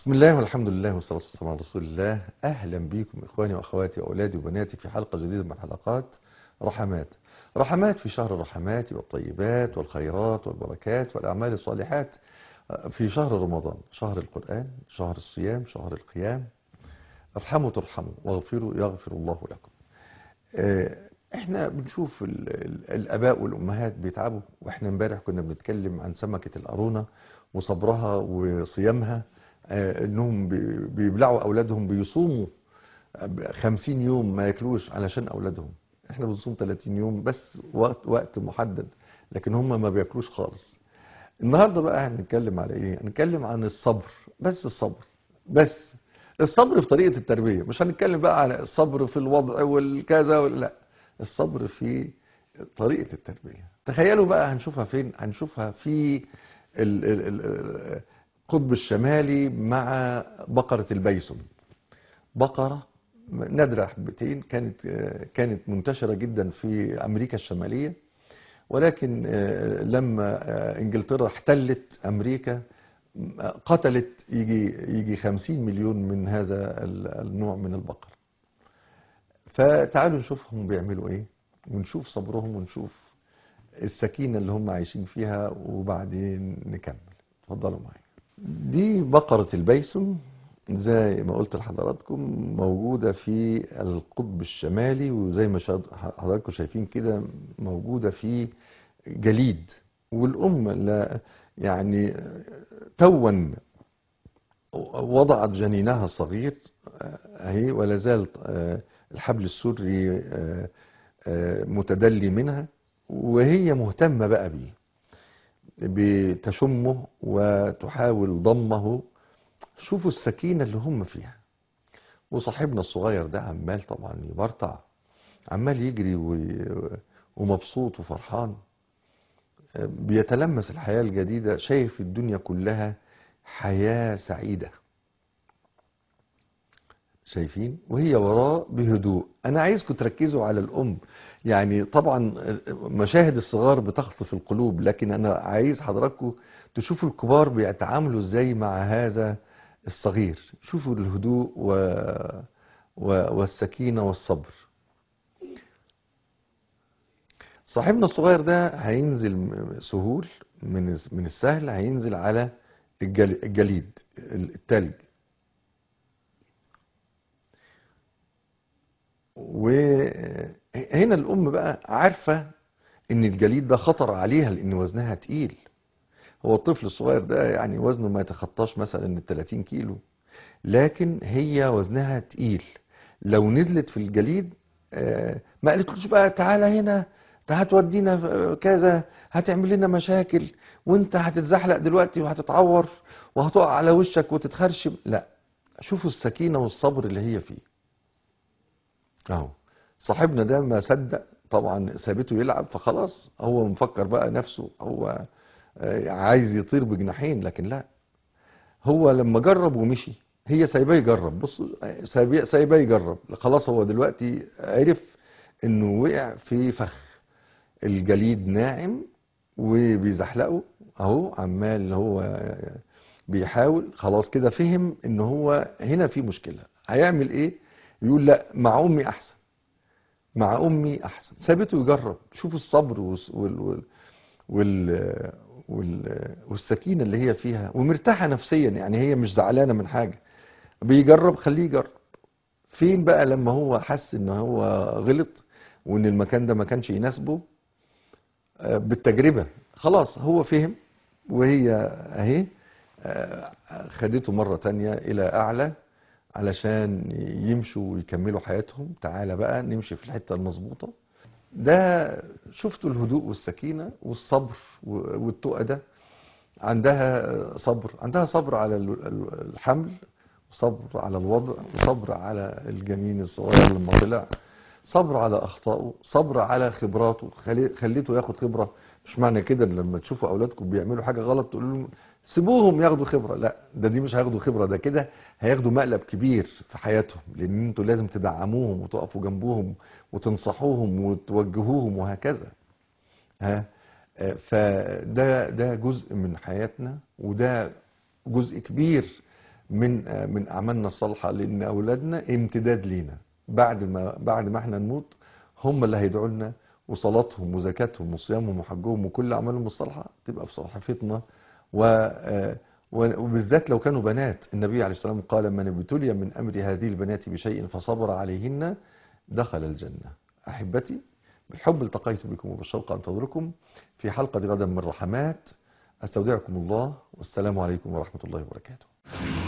بسم الله والحمد لله والصلاة والسلام على رسول الله أهلا بكم إخواني وأخواتي وأولادي وبناتي في حلقة جديدة من حلقات رحمات رحمات في شهر الرحمات والطيبات والخيرات والبركات والأعمال الصالحات في شهر رمضان شهر القرآن شهر الصيام شهر القيام ارحموا ترحموا واغفروا يغفر الله لكم احنا بنشوف ال ال الاباء والامهات بيتعبوا واحنا امبارح كنا بنتكلم عن سمكة القارونة وصبرها وصيامها آه، انهم بي- بيبلعوا اولادهم بيصوموا خمسين يوم ما ياكلوش علشان اولادهم احنا بنصوم 30 يوم بس وقت وقت محدد لكن هم ما بياكلوش خالص النهارده بقى هنتكلم على ايه هنتكلم عن الصبر بس الصبر بس الصبر في طريقة التربية مش هنتكلم بقى على الصبر في الوضع والكذا ولا لا الصبر في طريقة التربية تخيلوا بقى هنشوفها فين هنشوفها في ال- ال- ال- القطب الشمالي مع بقرة البيسون بقرة نادرة حبتين كانت كانت منتشرة جدا في أمريكا الشمالية ولكن آه، لما آه، انجلترا احتلت امريكا آه، قتلت يجي يجي 50 مليون من هذا ال- النوع من البقر فتعالوا نشوفهم بيعملوا ايه ونشوف صبرهم ونشوف السكينة اللي هم عايشين فيها وبعدين نكمل اتفضلوا معايا دي بقرة البيسون زي ما قلت لحضراتكم موجودة في القطب الشمالي وزي ما شا- حضراتكم شايفين كده موجودة في جليد والأم لا يعني توا وضعت جنينها الصغير اهي ولا زال آه، الحبل السري آه، آه، متدلي منها وهي مهتمة بقى بيه بتشمه وتحاول ضمه شوفوا السكينة اللي هم فيها وصاحبنا الصغير ده عمال طبعا يبرطع عمال يجري و- ومبسوط وفرحان بيتلمس الحياة الجديدة شايف الدنيا كلها حياة سعيدة شايفين وهي وراه بهدوء انا عايزكم تركزوا على الام يعني طبعا مشاهد الصغار بتخطف القلوب لكن انا عايز حضراتكم تشوفوا الكبار بيتعاملوا ازاي مع هذا الصغير شوفوا الهدوء و... و... والسكينة والصبر صاحبنا الصغير ده هينزل م- سهول من الس- من السهل هينزل على الجل... الجليد التلج وهنا الأم بقى عارفة إن الجليد ده خطر عليها لأن وزنها تقيل هو الطفل الصغير ده يعني وزنه ما يتخطاش مثلا ال 30 كيلو لكن هي وزنها تقيل لو نزلت في الجليد آه، ما قالتلوش بقى تعالى هنا ده هتودينا في كذا هتعمل لنا مشاكل وانت هتتزحلق دلوقتي وهتتعور وهتقع على وشك وتتخرشم لا شوفوا السكينة والصبر اللي هي فيه اهو صاحبنا ده ما صدق طبعا سابته يلعب فخلاص هو مفكر بقى نفسه هو آه، عايز يطير بجناحين لكن لا هو لما جرب ومشي هي سايباه يجرب بص سايباه سايباه يجرب خلاص هو دلوقتي عرف انه وقع في فخ الجليد ناعم وبيزحلقه اهو عمال هو بيحاول خلاص كده فهم ان هو هنا في مشكلة هيعمل ايه يقول لا مع امي احسن مع امي احسن سابته يجرب شوفوا الصبر والس- وال وال وال وال والسكينة اللي هي فيها ومرتاحة نفسيا يعني هي مش زعلانة من حاجة بيجرب خليه يجرب فين بقى لما هو حس ان هو غلط وان المكان ده ما كانش يناسبه آه، بالتجربة خلاص هو فهم وهي اهي آه، خدته مرة تانية الى اعلى علشان يمشوا ويكملوا حياتهم تعالى بقى نمشي في الحتة المظبوطة ده شفتوا الهدوء والسكينة والصبر و- والتقى ده عندها صبر عندها صبر على ال- ال- الحمل صبر على الوضع وصبر على الجنين الصغير لما طلع صبر على اخطائه صبر على خبراته خلي- خليته ياخد خبره مش معنى كده إن لما تشوفوا اولادكم بيعملوا حاجه غلط تقولوا لهم سيبوهم ياخدوا خبره لا ده دي مش هياخدوا خبره ده كده هياخدوا مقلب كبير في حياتهم لان انتوا لازم تدعموهم وتقفوا جنبهم وتنصحوهم وتوجهوهم وهكذا ها آه، فده ده جزء من حياتنا وده جزء كبير من آه، من اعمالنا الصالحه لان اولادنا امتداد لينا بعد ما بعد ما احنا نموت هم اللي هيدعوا لنا وصلاتهم وزكاتهم وصيامهم وحجهم وكل اعمالهم الصالحه تبقى في صحيفتنا و آه، و- وبالذات لو كانوا بنات النبي عليه الصلاه والسلام قال من ابتلي من امر هذه البنات بشيء فصبر عليهن دخل الجنه احبتي بالحب التقيت بكم وبالشوق انتظركم في حلقه غدا من رحمات استودعكم الله والسلام عليكم ورحمه الله وبركاته